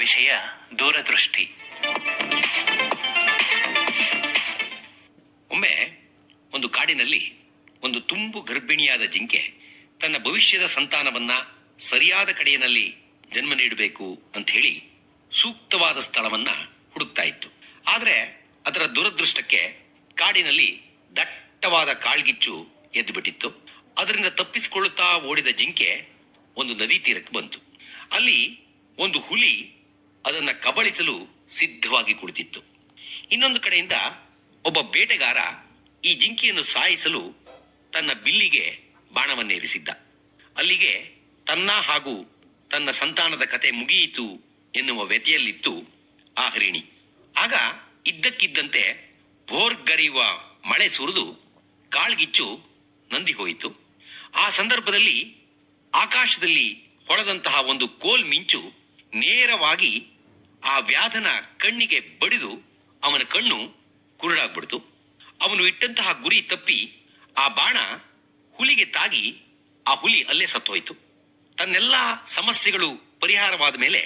ವಿಷಯ ದೂರದೃಷ್ಟಿ ಒಮ್ಮೆ ಒಂದು ಕಾಡಿನಲ್ಲಿ ಒಂದು ತುಂಬು ಗರ್ಭಿಣಿಯಾದ ಜಿಂಕೆ ತನ್ನ ಭವಿಷ್ಯದ ಸಂತಾನವನ್ನ ಸರಿಯಾದ ಕಡೆಯಲ್ಲಿ ಜನ್ಮ ನೀಡಬೇಕು ಅಂತ ಹೇಳಿ ಸೂಕ್ತವಾದ ಸ್ಥಳವನ್ನ ಹುಡುಕ್ತಾ ಇತ್ತು ಆದ್ರೆ ಅದರ ದುರದೃಷ್ಟಕ್ಕೆ ಕಾಡಿನಲ್ಲಿ ದಟ್ಟವಾದ ಕಾಳ್ಗಿಚ್ಚು ಎದ್ದು ಬಿಟ್ಟಿತ್ತು ಅದರಿಂದ ತಪ್ಪಿಸಿಕೊಳ್ಳುತ್ತಾ ಓಡಿದ ಜಿಂಕೆ ಒಂದು ನದಿ ತೀರಕ್ಕೆ ಬಂತು ಅಲ್ಲಿ ಒಂದು ಹುಲಿ ಅದನ್ನ ಕಬಳಿಸಲು ಸಿದ್ಧವಾಗಿ ಕುಳಿತಿತ್ತು ಇನ್ನೊಂದು ಕಡೆಯಿಂದ ಒಬ್ಬ ಬೇಟೆಗಾರ ಈ ಜಿಂಕೆಯನ್ನು ಸಾಯಿಸಲು ತನ್ನ ಬಿಲ್ಲಿಗೆ ಬಾಣವನ್ನೇರಿಸಿದ್ದ ಅಲ್ಲಿಗೆ ತನ್ನ ಹಾಗೂ ತನ್ನ ಸಂತಾನದ ಕತೆ ಮುಗಿಯಿತು ಎನ್ನುವ ವ್ಯಥೆಯಲ್ಲಿತ್ತು ಆ ಹರಿಣಿ ಆಗ ಇದ್ದಕ್ಕಿದ್ದಂತೆ ಭೋರ್ಗರೆಯುವ ಮಳೆ ಸುರಿದು ಕಾಳ್ಗಿಚ್ಚು ನಂದಿ ಹೋಯಿತು ಆ ಸಂದರ್ಭದಲ್ಲಿ ಆಕಾಶದಲ್ಲಿ ಹೊಳೆದಂತಹ ಒಂದು ಕೋಲ್ ಮಿಂಚು ನೇರವಾಗಿ ಆ ವ್ಯಾಧನ ಕಣ್ಣಿಗೆ ಬಡಿದು ಅವನ ಕಣ್ಣು ಕುರುಡಾಗ್ಬಿಡ್ತು ಅವನು ಇಟ್ಟಂತಹ ಗುರಿ ತಪ್ಪಿ ಆ ಬಾಣ ಹುಲಿಗೆ ತಾಗಿ ಆ ಹುಲಿ ಅಲ್ಲೇ ಸತ್ತೋಯ್ತು ತನ್ನೆಲ್ಲ ಸಮಸ್ಯೆಗಳು ಪರಿಹಾರವಾದ ಮೇಲೆ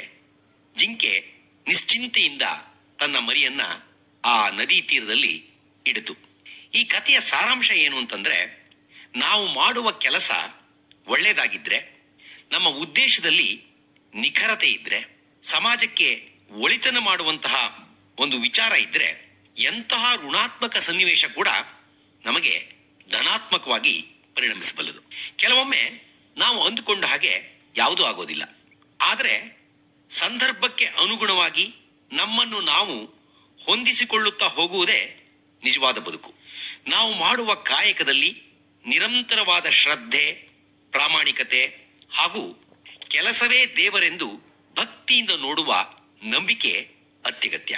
ಜಿಂಕೆ ನಿಶ್ಚಿಂತೆಯಿಂದ ತನ್ನ ಮರಿಯನ್ನ ಆ ನದಿ ತೀರದಲ್ಲಿ ಇಡಿತು ಈ ಕಥೆಯ ಸಾರಾಂಶ ಏನು ಅಂತಂದ್ರೆ ನಾವು ಮಾಡುವ ಕೆಲಸ ಒಳ್ಳೇದಾಗಿದ್ರೆ ನಮ್ಮ ಉದ್ದೇಶದಲ್ಲಿ ನಿಖರತೆ ಇದ್ರೆ ಸಮಾಜಕ್ಕೆ ಒಳಿತನ ಮಾಡುವಂತಹ ಒಂದು ವಿಚಾರ ಇದ್ರೆ ಎಂತಹ ಋಣಾತ್ಮಕ ಸನ್ನಿವೇಶ ಕೂಡ ನಮಗೆ ಧನಾತ್ಮಕವಾಗಿ ಪರಿಣಮಿಸಬಲ್ಲದು ಕೆಲವೊಮ್ಮೆ ನಾವು ಅಂದುಕೊಂಡ ಹಾಗೆ ಯಾವುದೂ ಆಗೋದಿಲ್ಲ ಆದರೆ ಸಂದರ್ಭಕ್ಕೆ ಅನುಗುಣವಾಗಿ ನಮ್ಮನ್ನು ನಾವು ಹೊಂದಿಸಿಕೊಳ್ಳುತ್ತಾ ಹೋಗುವುದೇ ನಿಜವಾದ ಬದುಕು ನಾವು ಮಾಡುವ ಕಾಯಕದಲ್ಲಿ ನಿರಂತರವಾದ ಶ್ರದ್ಧೆ ಪ್ರಾಮಾಣಿಕತೆ ಹಾಗೂ ಕೆಲಸವೇ ದೇವರೆಂದು ಭಕ್ತಿಯಿಂದ ನೋಡುವ ನಂಬಿಕೆ ಅತ್ಯಗತ್ಯ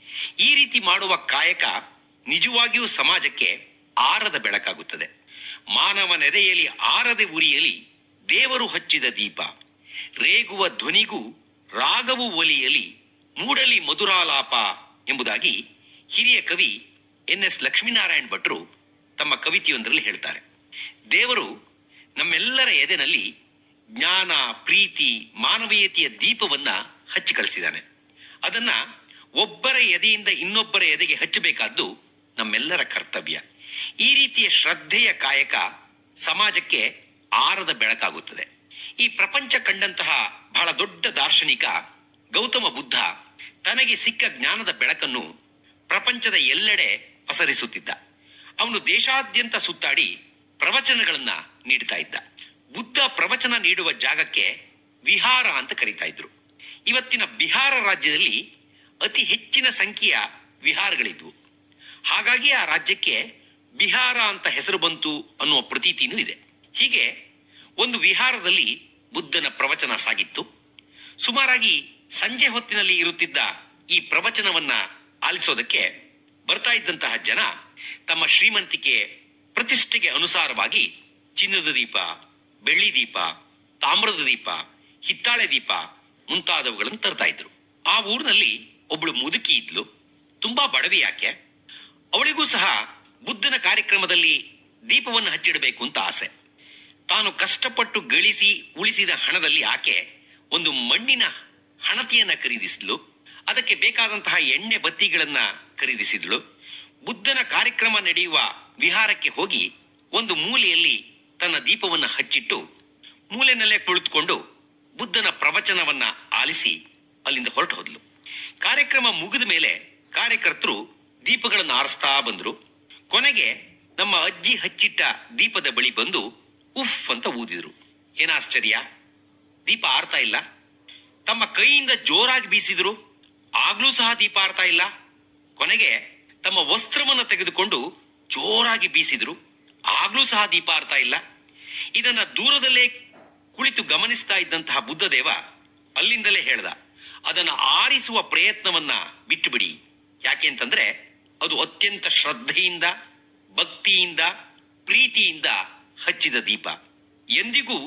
ಈ ರೀತಿ ಮಾಡುವ ಕಾಯಕ ನಿಜವಾಗಿಯೂ ಸಮಾಜಕ್ಕೆ ಆರದ ಬೆಳಕಾಗುತ್ತದೆ ಮಾನವನೆದೆಯಲ್ಲಿ ಆರದೆ ಉರಿಯಲಿ ದೇವರು ಹಚ್ಚಿದ ದೀಪ ರೇಗುವ ಧ್ವನಿಗೂ ರಾಗವು ಒಲಿಯಲಿ ಮೂಡಲಿ ಮಧುರಾಲಾಪ ಎಂಬುದಾಗಿ ಹಿರಿಯ ಕವಿ ಎನ್ ಎಸ್ ಲಕ್ಷ್ಮೀನಾರಾಯಣ್ ಭಟ್ರು ತಮ್ಮ ಕವಿತೆಯೊಂದರಲ್ಲಿ ಹೇಳ್ತಾರೆ ದೇವರು ನಮ್ಮೆಲ್ಲರ ಎದೆನಲ್ಲಿ ಜ್ಞಾನ ಪ್ರೀತಿ ಮಾನವೀಯತೆಯ ದೀಪವನ್ನ ಹಚ್ಚಿ ಕಳಿಸಿದ್ದಾನೆ ಅದನ್ನ ಒಬ್ಬರ ಎದೆಯಿಂದ ಇನ್ನೊಬ್ಬರ ಎದೆಗೆ ಹಚ್ಚಬೇಕಾದ್ದು ನಮ್ಮೆಲ್ಲರ ಕರ್ತವ್ಯ ಈ ರೀತಿಯ ಶ್ರದ್ಧೆಯ ಕಾಯಕ ಸಮಾಜಕ್ಕೆ ಆರದ ಬೆಳಕಾಗುತ್ತದೆ ಈ ಪ್ರಪಂಚ ಕಂಡಂತಹ ಬಹಳ ದೊಡ್ಡ ದಾರ್ಶನಿಕ ಗೌತಮ ಬುದ್ಧ ತನಗೆ ಸಿಕ್ಕ ಜ್ಞಾನದ ಬೆಳಕನ್ನು ಪ್ರಪಂಚದ ಎಲ್ಲೆಡೆ ಪಸರಿಸುತ್ತಿದ್ದ ಅವನು ದೇಶಾದ್ಯಂತ ಸುತ್ತಾಡಿ ಪ್ರವಚನಗಳನ್ನ ನೀಡ್ತಾ ಇದ್ದ ಬುದ್ಧ ಪ್ರವಚನ ನೀಡುವ ಜಾಗಕ್ಕೆ ವಿಹಾರ ಅಂತ ಕರೀತಾ ಇದ್ರು ಇವತ್ತಿನ ಬಿಹಾರ ರಾಜ್ಯದಲ್ಲಿ ಅತಿ ಹೆಚ್ಚಿನ ಸಂಖ್ಯೆಯ ವಿಹಾರಗಳಿದ್ವು ಹಾಗಾಗಿ ಆ ರಾಜ್ಯಕ್ಕೆ ಬಿಹಾರ ಅಂತ ಹೆಸರು ಬಂತು ಅನ್ನುವ ಪ್ರತೀತಿನೂ ಇದೆ ಹೀಗೆ ಒಂದು ವಿಹಾರದಲ್ಲಿ ಬುದ್ಧನ ಪ್ರವಚನ ಸಾಗಿತ್ತು ಸುಮಾರಾಗಿ ಸಂಜೆ ಹೊತ್ತಿನಲ್ಲಿ ಇರುತ್ತಿದ್ದ ಈ ಪ್ರವಚನವನ್ನ ಆಲಿಸೋದಕ್ಕೆ ಬರ್ತಾ ಇದ್ದಂತಹ ಜನ ತಮ್ಮ ಶ್ರೀಮಂತಿಕೆ ಪ್ರತಿಷ್ಠೆಗೆ ಅನುಸಾರವಾಗಿ ಚಿನ್ನದ ದೀಪ ಬೆಳ್ಳಿ ದೀಪ ತಾಮ್ರದ ದೀಪ ಹಿತ್ತಾಳೆ ದೀಪ ಮುಂತಾದವುಗಳನ್ನು ತರ್ತಾ ಇದ್ರು ಆ ಊರಿನಲ್ಲಿ ಒಬ್ಳು ಮುದುಕಿ ಇದ್ಲು ತುಂಬಾ ಬಡವಿ ಯಾಕೆ ಅವಳಿಗೂ ಸಹ ಬುದ್ಧನ ಕಾರ್ಯಕ್ರಮದಲ್ಲಿ ದೀಪವನ್ನು ಹಚ್ಚಿಡಬೇಕು ಅಂತ ಆಸೆ ತಾನು ಕಷ್ಟಪಟ್ಟು ಗಳಿಸಿ ಉಳಿಸಿದ ಹಣದಲ್ಲಿ ಆಕೆ ಒಂದು ಮಣ್ಣಿನ ಹಣತೆಯನ್ನ ಖರೀದಿಸಿದ್ಲು ಅದಕ್ಕೆ ಬೇಕಾದಂತಹ ಎಣ್ಣೆ ಬತ್ತಿಗಳನ್ನ ಖರೀದಿಸಿದ್ಳು ಬುದ್ಧನ ಕಾರ್ಯಕ್ರಮ ನಡೆಯುವ ವಿಹಾರಕ್ಕೆ ಹೋಗಿ ಒಂದು ಮೂಲೆಯಲ್ಲಿ ತನ್ನ ದೀಪವನ್ನ ಹಚ್ಚಿಟ್ಟು ಮೂಲೆನಲ್ಲೇ ಕುಳಿತುಕೊಂಡು ಬುದ್ಧನ ಪ್ರವಚನವನ್ನ ಆಲಿಸಿ ಅಲ್ಲಿಂದ ಹೊರಟು ಹೋದ್ಲು ಕಾರ್ಯಕ್ರಮ ಮುಗಿದ ಮೇಲೆ ಕಾರ್ಯಕರ್ತರು ದೀಪಗಳನ್ನು ಆರಿಸ್ತಾ ಬಂದ್ರು ಕೊನೆಗೆ ನಮ್ಮ ಅಜ್ಜಿ ಹಚ್ಚಿಟ್ಟ ದೀಪದ ಬಳಿ ಬಂದು ಉಫ್ ಅಂತ ಊದಿದ್ರು ಏನಾಶ್ಚರ್ಯ ದೀಪ ಆರ್ತಾ ಇಲ್ಲ ತಮ್ಮ ಕೈಯಿಂದ ಜೋರಾಗಿ ಬೀಸಿದ್ರು ಆಗ್ಲೂ ಸಹ ದೀಪ ಆರ್ತಾ ಇಲ್ಲ ಕೊನೆಗೆ ತಮ್ಮ ವಸ್ತ್ರವನ್ನ ತೆಗೆದುಕೊಂಡು ಜೋರಾಗಿ ಬೀಸಿದ್ರು ಆಗ್ಲೂ ಸಹ ದೀಪ ಆರ್ತಾ ಇಲ್ಲ ಇದನ್ನ ದೂರದಲ್ಲೇ ಕುಳಿತು ಗಮನಿಸ್ತಾ ಇದ್ದಂತಹ ಬುದ್ಧದೇವ ಅಲ್ಲಿಂದಲೇ ಹೇಳ್ದ ಅದನ್ನ ಆರಿಸುವ ಪ್ರಯತ್ನವನ್ನ ಬಿಟ್ಟು ಬಿಡಿ ಯಾಕೆ ಅಂತಂದ್ರೆ ಅದು ಅತ್ಯಂತ ಶ್ರದ್ಧೆಯಿಂದ ಭಕ್ತಿಯಿಂದ ಪ್ರೀತಿಯಿಂದ ಹಚ್ಚಿದ ದೀಪ ಎಂದಿಗೂ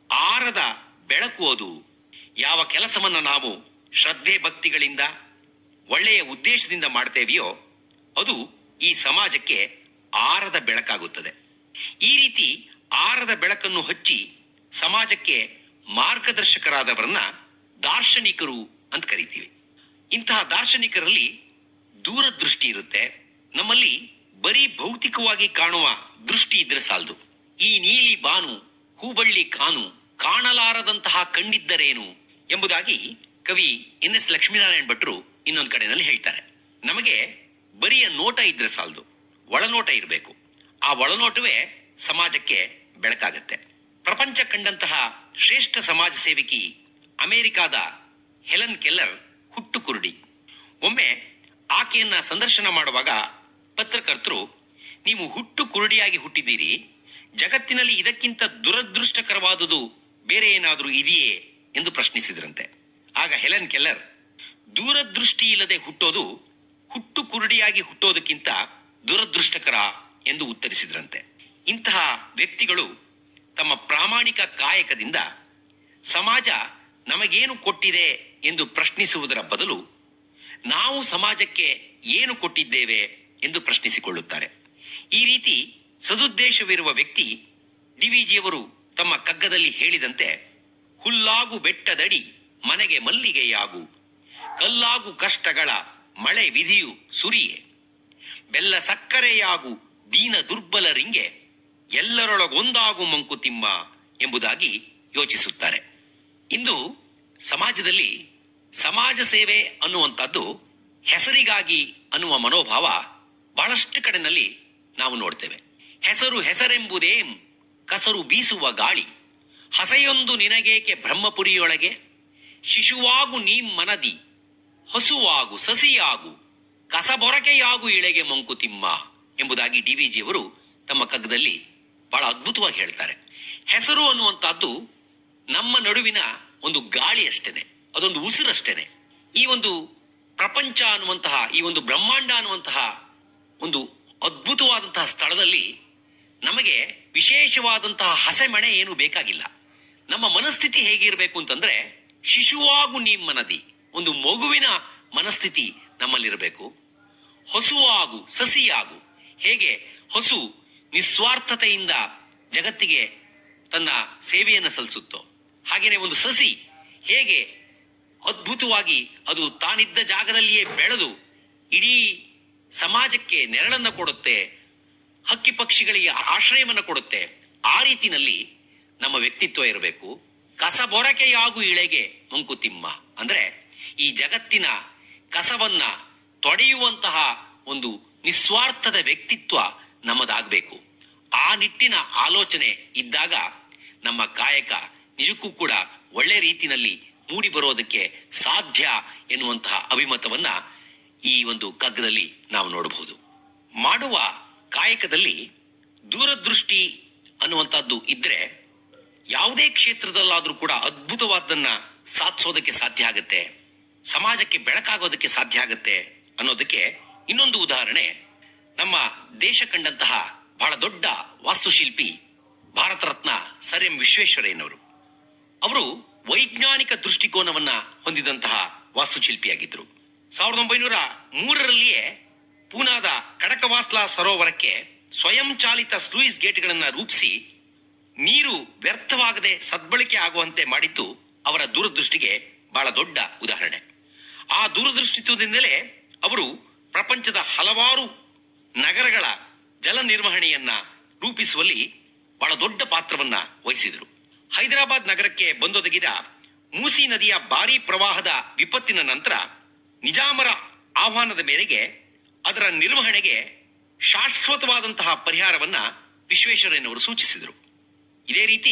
ಆರದ ಬೆಳಕು ಅದು ಯಾವ ಕೆಲಸವನ್ನ ನಾವು ಶ್ರದ್ಧೆ ಭಕ್ತಿಗಳಿಂದ ಒಳ್ಳೆಯ ಉದ್ದೇಶದಿಂದ ಮಾಡ್ತೇವೆಯೋ ಅದು ಈ ಸಮಾಜಕ್ಕೆ ಆರದ ಬೆಳಕಾಗುತ್ತದೆ ಈ ರೀತಿ ಆರದ ಬೆಳಕನ್ನು ಹಚ್ಚಿ ಸಮಾಜಕ್ಕೆ ಮಾರ್ಗದರ್ಶಕರಾದವರನ್ನ ದಾರ್ಶನಿಕರು ಅಂತ ಕರಿತೀವಿ ಇಂತಹ ದಾರ್ಶನಿಕರಲ್ಲಿ ದೂರದೃಷ್ಟಿ ಇರುತ್ತೆ ನಮ್ಮಲ್ಲಿ ಬರೀ ಭೌತಿಕವಾಗಿ ಕಾಣುವ ದೃಷ್ಟಿ ಇದ್ರೆ ಸಾಲದು ಈ ನೀಲಿ ಬಾನು ಹೂಬಳ್ಳಿ ಕಾನು ಕಾಣಲಾರದಂತಹ ಕಣ್ಣಿದ್ದರೇನು ಎಂಬುದಾಗಿ ಕವಿ ಎನ್ ಎಸ್ ಲಕ್ಷ್ಮೀನಾರಾಯಣ ಭಟ್ರು ಇನ್ನೊಂದು ಕಡೆನಲ್ಲಿ ಹೇಳ್ತಾರೆ ನಮಗೆ ಬರಿಯ ನೋಟ ಇದ್ರೆ ಸಾಲದು ಒಳನೋಟ ಇರಬೇಕು ಆ ಒಳನೋಟವೇ ಸಮಾಜಕ್ಕೆ ಬೆಳಕಾಗತ್ತೆ ಪ್ರಪಂಚ ಕಂಡಂತಹ ಶ್ರೇಷ್ಠ ಸಮಾಜ ಸೇವಕಿ ಅಮೆರಿಕಾದ ಹೆಲನ್ ಕೆಲ್ಲರ್ ಹುಟ್ಟು ಕುರುಡಿ ಒಮ್ಮೆ ಆಕೆಯನ್ನ ಸಂದರ್ಶನ ಮಾಡುವಾಗ ಪತ್ರಕರ್ತರು ನೀವು ಹುಟ್ಟು ಕುರುಡಿಯಾಗಿ ಹುಟ್ಟಿದ್ದೀರಿ ಜಗತ್ತಿನಲ್ಲಿ ಇದಕ್ಕಿಂತ ದುರದೃಷ್ಟಕರವಾದುದು ಬೇರೆ ಏನಾದರೂ ಇದೆಯೇ ಎಂದು ಪ್ರಶ್ನಿಸಿದ್ರಂತೆ ಆಗ ಹೆಲನ್ ಕೆಲ್ಲರ್ ದೂರದೃಷ್ಟಿ ಇಲ್ಲದೆ ಹುಟ್ಟೋದು ಹುಟ್ಟು ಕುರುಡಿಯಾಗಿ ಹುಟ್ಟೋದಕ್ಕಿಂತ ದುರದೃಷ್ಟಕರ ಎಂದು ಉತ್ತರಿಸಿದ್ರಂತೆ ಇಂತಹ ವ್ಯಕ್ತಿಗಳು ತಮ್ಮ ಪ್ರಾಮಾಣಿಕ ಕಾಯಕದಿಂದ ಸಮಾಜ ನಮಗೇನು ಕೊಟ್ಟಿದೆ ಎಂದು ಪ್ರಶ್ನಿಸುವುದರ ಬದಲು ನಾವು ಸಮಾಜಕ್ಕೆ ಏನು ಕೊಟ್ಟಿದ್ದೇವೆ ಎಂದು ಪ್ರಶ್ನಿಸಿಕೊಳ್ಳುತ್ತಾರೆ ಈ ರೀತಿ ಸದುದ್ದೇಶವಿರುವ ವ್ಯಕ್ತಿ ಡಿವಿಜಿಯವರು ತಮ್ಮ ಕಗ್ಗದಲ್ಲಿ ಹೇಳಿದಂತೆ ಹುಲ್ಲಾಗು ಬೆಟ್ಟದಡಿ ಮನೆಗೆ ಮಲ್ಲಿಗೆಯಾಗು ಕಲ್ಲಾಗು ಕಷ್ಟಗಳ ಮಳೆ ವಿಧಿಯು ಸುರಿಯೆ ಬೆಲ್ಲ ಸಕ್ಕರೆಯಾಗು ದೀನ ದುರ್ಬಲರಿಂಗೆ ಎಲ್ಲರೊಳಗೊಂದಾಗು ಮಂಕುತಿಮ್ಮ ಎಂಬುದಾಗಿ ಯೋಚಿಸುತ್ತಾರೆ ಇಂದು ಸಮಾಜದಲ್ಲಿ ಸಮಾಜ ಸೇವೆ ಅನ್ನುವಂಥದ್ದು ಹೆಸರಿಗಾಗಿ ಅನ್ನುವ ಮನೋಭಾವ ಬಹಳಷ್ಟು ಕಡೆನಲ್ಲಿ ನಾವು ನೋಡ್ತೇವೆ ಹೆಸರು ಹೆಸರೆಂಬುದೇಂ ಕಸರು ಬೀಸುವ ಗಾಳಿ ಹಸೆಯೊಂದು ನಿನಗೇಕೆ ಬ್ರಹ್ಮಪುರಿಯೊಳಗೆ ಶಿಶುವಾಗು ನೀ ಮನದಿ ಹಸುವಾಗು ಸಸಿಯಾಗು ಕಸಬೊರಕೆಯಾಗು ಇಳೆಗೆ ಮಂಕುತಿಮ್ಮ ಎಂಬುದಾಗಿ ಡಿವಿಜಿಯವರು ತಮ್ಮ ಕಗ್ಗದಲ್ಲಿ ಬಹಳ ಅದ್ಭುತವಾಗಿ ಹೇಳ್ತಾರೆ ಹೆಸರು ಅನ್ನುವಂತಹದ್ದು ನಮ್ಮ ನಡುವಿನ ಒಂದು ಗಾಳಿ ಅಷ್ಟೇನೆ ಅದೊಂದು ಉಸಿರಷ್ಟೇನೆ ಈ ಒಂದು ಪ್ರಪಂಚ ಅನ್ನುವಂತಹ ಈ ಒಂದು ಬ್ರಹ್ಮಾಂಡ ಅನ್ನುವಂತಹ ಒಂದು ಅದ್ಭುತವಾದಂತಹ ಸ್ಥಳದಲ್ಲಿ ನಮಗೆ ವಿಶೇಷವಾದಂತಹ ಹಸೆಮಣೆ ಏನು ಬೇಕಾಗಿಲ್ಲ ನಮ್ಮ ಮನಸ್ಥಿತಿ ಹೇಗಿರಬೇಕು ಅಂತಂದ್ರೆ ಶಿಶುವಾಗು ನಿಮ್ಮನದಿ ಒಂದು ಮಗುವಿನ ಮನಸ್ಥಿತಿ ನಮ್ಮಲ್ಲಿರಬೇಕು ಹಸುವಾಗು ಸಸಿಯಾಗು ಹೇಗೆ ಹಸು ನಿಸ್ವಾರ್ಥತೆಯಿಂದ ಜಗತ್ತಿಗೆ ತನ್ನ ಸೇವೆಯನ್ನು ಸಲ್ಲಿಸುತ್ತೋ ಹಾಗೇನೆ ಒಂದು ಸಸಿ ಹೇಗೆ ಅದ್ಭುತವಾಗಿ ಅದು ತಾನಿದ್ದ ಜಾಗದಲ್ಲಿಯೇ ಬೆಳೆದು ಇಡೀ ಸಮಾಜಕ್ಕೆ ನೆರಳನ್ನ ಕೊಡುತ್ತೆ ಹಕ್ಕಿ ಪಕ್ಷಿಗಳಿಗೆ ಆಶ್ರಯವನ್ನ ಕೊಡುತ್ತೆ ಆ ರೀತಿನಲ್ಲಿ ನಮ್ಮ ವ್ಯಕ್ತಿತ್ವ ಇರಬೇಕು ಕಸಬೊರಕೆಯಾಗು ಇಳೆಗೆ ಮಂಕುತಿಮ್ಮ ಅಂದ್ರೆ ಈ ಜಗತ್ತಿನ ಕಸವನ್ನ ತೊಡೆಯುವಂತಹ ಒಂದು ನಿಸ್ವಾರ್ಥದ ವ್ಯಕ್ತಿತ್ವ ನಮ್ಮದಾಗಬೇಕು ಆ ನಿಟ್ಟಿನ ಆಲೋಚನೆ ಇದ್ದಾಗ ನಮ್ಮ ಕಾಯಕ ನಿಜಕ್ಕೂ ಕೂಡ ಒಳ್ಳೆ ರೀತಿನಲ್ಲಿ ಮೂಡಿ ಬರೋದಕ್ಕೆ ಸಾಧ್ಯ ಎನ್ನುವಂತಹ ಅಭಿಮತವನ್ನ ಈ ಒಂದು ಕಗ್ಗದಲ್ಲಿ ನಾವು ನೋಡಬಹುದು ಮಾಡುವ ಕಾಯಕದಲ್ಲಿ ದೂರದೃಷ್ಟಿ ಅನ್ನುವಂಥದ್ದು ಇದ್ರೆ ಯಾವುದೇ ಕ್ಷೇತ್ರದಲ್ಲಾದ್ರೂ ಕೂಡ ಅದ್ಭುತವಾದನ್ನ ಸಾಧಿಸೋದಕ್ಕೆ ಸಾಧ್ಯ ಆಗತ್ತೆ ಸಮಾಜಕ್ಕೆ ಬೆಳಕಾಗೋದಕ್ಕೆ ಸಾಧ್ಯ ಆಗತ್ತೆ ಅನ್ನೋದಕ್ಕೆ ಇನ್ನೊಂದು ಉದಾಹರಣೆ ನಮ್ಮ ದೇಶ ಕಂಡಂತಹ ಬಹಳ ದೊಡ್ಡ ವಾಸ್ತುಶಿಲ್ಪಿ ಭಾರತ ರತ್ನ ಸರ್ ಎಂ ವಿಶ್ವೇಶ್ವರಯ್ಯನವರು ಅವರು ವೈಜ್ಞಾನಿಕ ದೃಷ್ಟಿಕೋನವನ್ನ ಹೊಂದಿದಂತಹ ವಾಸ್ತುಶಿಲ್ಪಿಯಾಗಿದ್ರು ಸಾವಿರದ ಒಂಬೈನೂರ ಮೂರರಲ್ಲಿಯೇ ಪೂನಾದ ಕಡಕವಾಸ್ಲಾ ಸರೋವರಕ್ಕೆ ಸ್ವಯಂ ಚಾಲಿತ ಸ್ಲೂಯಿಸ್ ಗೇಟ್ಗಳನ್ನ ರೂಪಿಸಿ ನೀರು ವ್ಯರ್ಥವಾಗದೆ ಸದ್ಬಳಕೆ ಆಗುವಂತೆ ಮಾಡಿದ್ದು ಅವರ ದೂರದೃಷ್ಟಿಗೆ ಬಹಳ ದೊಡ್ಡ ಉದಾಹರಣೆ ಆ ದೂರದೃಷ್ಟಿತ್ವದಿಂದಲೇ ಅವರು ಪ್ರಪಂಚದ ಹಲವಾರು ನಗರಗಳ ಜಲ ನಿರ್ವಹಣೆಯನ್ನ ರೂಪಿಸುವಲ್ಲಿ ಬಹಳ ದೊಡ್ಡ ಪಾತ್ರವನ್ನ ವಹಿಸಿದರು ಹೈದರಾಬಾದ್ ನಗರಕ್ಕೆ ಬಂದೊದಗಿದ ಮೂಸಿ ನದಿಯ ಭಾರೀ ಪ್ರವಾಹದ ವಿಪತ್ತಿನ ನಂತರ ನಿಜಾಮರ ಆಹ್ವಾನದ ಮೇರೆಗೆ ಅದರ ನಿರ್ವಹಣೆಗೆ ಶಾಶ್ವತವಾದಂತಹ ಪರಿಹಾರವನ್ನ ವಿಶ್ವೇಶ್ವರಯ್ಯನವರು ಸೂಚಿಸಿದರು ಇದೇ ರೀತಿ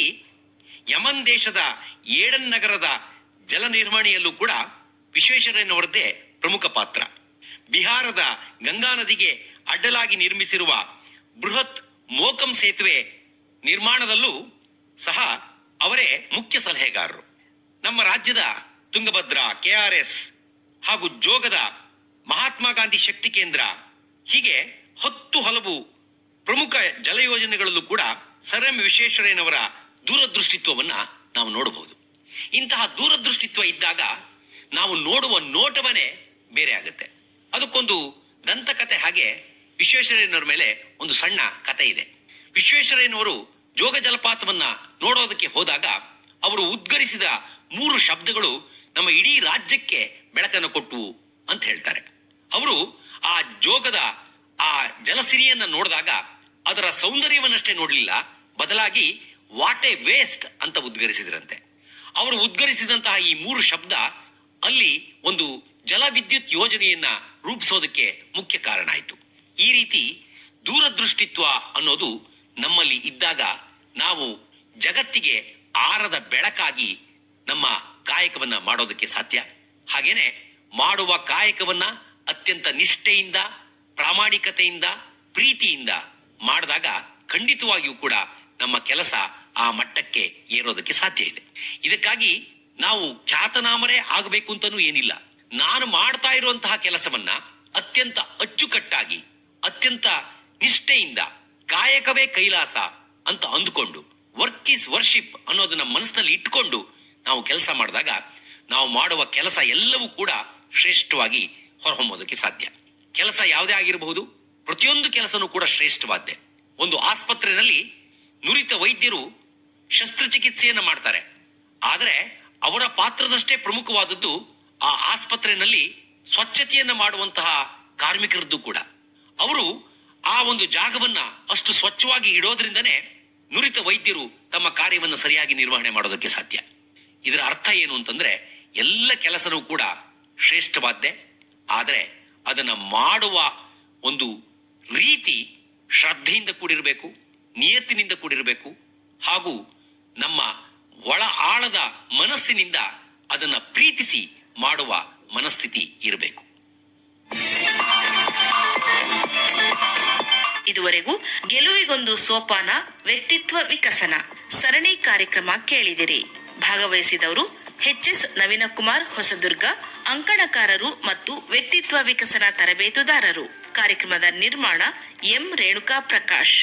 ಯಮನ್ ದೇಶದ ಏಡನ್ ನಗರದ ಜಲ ನಿರ್ವಹಣೆಯಲ್ಲೂ ಕೂಡ ವಿಶ್ವೇಶ್ವರಯ್ಯನವರದ್ದೇ ಪ್ರಮುಖ ಪಾತ್ರ ಬಿಹಾರದ ಗಂಗಾ ನದಿಗೆ ಅಡ್ಡಲಾಗಿ ನಿರ್ಮಿಸಿರುವ ಬೃಹತ್ ಮೋಕಂ ಸೇತುವೆ ನಿರ್ಮಾಣದಲ್ಲೂ ಸಹ ಅವರೇ ಮುಖ್ಯ ಸಲಹೆಗಾರರು ನಮ್ಮ ರಾಜ್ಯದ ತುಂಗಭದ್ರಾ ಕೆಆರ್ಎಸ್ ಹಾಗೂ ಜೋಗದ ಮಹಾತ್ಮ ಗಾಂಧಿ ಶಕ್ತಿ ಕೇಂದ್ರ ಹೀಗೆ ಹತ್ತು ಹಲವು ಪ್ರಮುಖ ಜಲ ಯೋಜನೆಗಳಲ್ಲೂ ಕೂಡ ಸರ್ ಎಂ ವಿಶ್ವೇಶ್ವರಯ್ಯನವರ ದೂರದೃಷ್ಟಿತ್ವವನ್ನ ನಾವು ನೋಡಬಹುದು ಇಂತಹ ದೂರದೃಷ್ಟಿತ್ವ ಇದ್ದಾಗ ನಾವು ನೋಡುವ ನೋಟವನೇ ಬೇರೆ ಆಗುತ್ತೆ ಅದಕ್ಕೊಂದು ದಂತಕತೆ ಹಾಗೆ ವಿಶ್ವೇಶ್ವರಯ್ಯನವರ ಮೇಲೆ ಒಂದು ಸಣ್ಣ ಕತೆ ಇದೆ ವಿಶ್ವೇಶ್ವರಯ್ಯನವರು ಜೋಗ ಜಲಪಾತವನ್ನ ನೋಡೋದಕ್ಕೆ ಹೋದಾಗ ಅವರು ಉದ್ಗರಿಸಿದ ಮೂರು ಶಬ್ದಗಳು ನಮ್ಮ ಇಡೀ ರಾಜ್ಯಕ್ಕೆ ಬೆಳಕನ್ನು ಕೊಟ್ಟು ಅಂತ ಹೇಳ್ತಾರೆ ಅವರು ಆ ಜೋಗದ ಆ ಜಲಸಿರಿಯನ್ನ ನೋಡಿದಾಗ ಅದರ ಸೌಂದರ್ಯವನ್ನಷ್ಟೇ ನೋಡಲಿಲ್ಲ ಬದಲಾಗಿ ವಾಟ್ ಎ ವೇಸ್ಟ್ ಅಂತ ಉದ್ಗರಿಸಿದ್ರಂತೆ ಅವರು ಉದ್ಗರಿಸಿದಂತಹ ಈ ಮೂರು ಶಬ್ದ ಅಲ್ಲಿ ಒಂದು ಜಲವಿದ್ಯುತ್ ಯೋಜನೆಯನ್ನ ರೂಪಿಸೋದಕ್ಕೆ ಮುಖ್ಯ ಕಾರಣ ಆಯಿತು ಈ ರೀತಿ ದೂರದೃಷ್ಟಿತ್ವ ಅನ್ನೋದು ನಮ್ಮಲ್ಲಿ ಇದ್ದಾಗ ನಾವು ಜಗತ್ತಿಗೆ ಆರದ ಬೆಳಕಾಗಿ ನಮ್ಮ ಕಾಯಕವನ್ನ ಮಾಡೋದಕ್ಕೆ ಸಾಧ್ಯ ಹಾಗೇನೆ ಮಾಡುವ ಕಾಯಕವನ್ನ ಅತ್ಯಂತ ನಿಷ್ಠೆಯಿಂದ ಪ್ರಾಮಾಣಿಕತೆಯಿಂದ ಪ್ರೀತಿಯಿಂದ ಮಾಡಿದಾಗ ಖಂಡಿತವಾಗಿಯೂ ಕೂಡ ನಮ್ಮ ಕೆಲಸ ಆ ಮಟ್ಟಕ್ಕೆ ಏರೋದಕ್ಕೆ ಸಾಧ್ಯ ಇದೆ ಇದಕ್ಕಾಗಿ ನಾವು ಖ್ಯಾತನಾಮರೇ ಆಗಬೇಕು ಅಂತನೂ ಏನಿಲ್ಲ ನಾನು ಮಾಡ್ತಾ ಇರುವಂತಹ ಕೆಲಸವನ್ನ ಅತ್ಯಂತ ಅಚ್ಚುಕಟ್ಟಾಗಿ ಅತ್ಯಂತ ನಿಷ್ಠೆಯಿಂದ ಕಾಯಕವೇ ಕೈಲಾಸ ಅಂತ ಅಂದುಕೊಂಡು ವರ್ಕ್ ಈಸ್ ವರ್ಷಿಪ್ ಅನ್ನೋದನ್ನ ಮನಸ್ಸಿನಲ್ಲಿ ಇಟ್ಕೊಂಡು ನಾವು ಕೆಲಸ ಮಾಡಿದಾಗ ನಾವು ಮಾಡುವ ಕೆಲಸ ಎಲ್ಲವೂ ಕೂಡ ಶ್ರೇಷ್ಠವಾಗಿ ಹೊರಹೊಮ್ಮೋದಕ್ಕೆ ಸಾಧ್ಯ ಕೆಲಸ ಯಾವುದೇ ಆಗಿರಬಹುದು ಪ್ರತಿಯೊಂದು ಕೆಲಸನೂ ಕೂಡ ಶ್ರೇಷ್ಠವಾದ್ದೆ ಒಂದು ಆಸ್ಪತ್ರೆಯಲ್ಲಿ ನುರಿತ ವೈದ್ಯರು ಶಸ್ತ್ರಚಿಕಿತ್ಸೆಯನ್ನ ಮಾಡ್ತಾರೆ ಆದರೆ ಅವರ ಪಾತ್ರದಷ್ಟೇ ಪ್ರಮುಖವಾದದ್ದು ಆ ಆಸ್ಪತ್ರೆಯಲ್ಲಿ ಸ್ವಚ್ಛತೆಯನ್ನ ಮಾಡುವಂತಹ ಕಾರ್ಮಿಕರದ್ದು ಕೂಡ ಅವರು ಆ ಒಂದು ಜಾಗವನ್ನ ಅಷ್ಟು ಸ್ವಚ್ಛವಾಗಿ ಇಡೋದ್ರಿಂದನೇ ನುರಿತ ವೈದ್ಯರು ತಮ್ಮ ಕಾರ್ಯವನ್ನು ಸರಿಯಾಗಿ ನಿರ್ವಹಣೆ ಮಾಡೋದಕ್ಕೆ ಸಾಧ್ಯ ಇದರ ಅರ್ಥ ಏನು ಅಂತಂದ್ರೆ ಎಲ್ಲ ಕೆಲಸನೂ ಕೂಡ ಶ್ರೇಷ್ಠವಾದ್ದೆ ಆದರೆ ಅದನ್ನ ಮಾಡುವ ಒಂದು ರೀತಿ ಶ್ರದ್ಧೆಯಿಂದ ಕೂಡಿರಬೇಕು ನಿಯತ್ತಿನಿಂದ ಕೂಡಿರಬೇಕು ಹಾಗೂ ನಮ್ಮ ಒಳ ಆಳದ ಮನಸ್ಸಿನಿಂದ ಅದನ್ನ ಪ್ರೀತಿಸಿ ಮಾಡುವ ಮನಸ್ಥಿತಿ ಇರಬೇಕು ಇದುವರೆಗೂ ಗೆಲುವಿಗೊಂದು ಸೋಪಾನ ವ್ಯಕ್ತಿತ್ವ ವಿಕಸನ ಸರಣಿ ಕಾರ್ಯಕ್ರಮ ಕೇಳಿದಿರಿ ಭಾಗವಹಿಸಿದವರು ಎಚ್ಎಸ್ ನವೀನಕುಮಾರ್ ಹೊಸದುರ್ಗ ಅಂಕಣಕಾರರು ಮತ್ತು ವ್ಯಕ್ತಿತ್ವ ವಿಕಸನ ತರಬೇತುದಾರರು ಕಾರ್ಯಕ್ರಮದ ನಿರ್ಮಾಣ ಎಂ ರೇಣುಕಾ ಪ್ರಕಾಶ್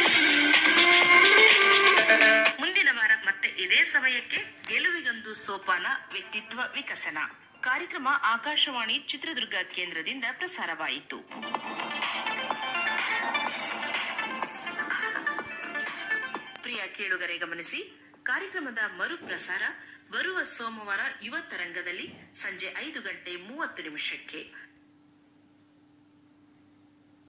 ಮುಂದಿನ ವಾರ ಮತ್ತೆ ಇದೇ ಸಮಯಕ್ಕೆ ಗೆಲುವಿಗೊಂದು ಸೋಪಾನ ವ್ಯಕ್ತಿತ್ವ ವಿಕಸನ ಕಾರ್ಯಕ್ರಮ ಆಕಾಶವಾಣಿ ಚಿತ್ರದುರ್ಗ ಕೇಂದ್ರದಿಂದ ಪ್ರಸಾರವಾಯಿತು ಪ್ರಿಯ ಕೇಳುಗರೆ ಗಮನಿಸಿ ಕಾರ್ಯಕ್ರಮದ ಮರುಪ್ರಸಾರ ಬರುವ ಸೋಮವಾರ ಯುವ ತರಂಗದಲ್ಲಿ ಸಂಜೆ ಐದು ಗಂಟೆ ಮೂವತ್ತು ನಿಮಿಷಕ್ಕೆ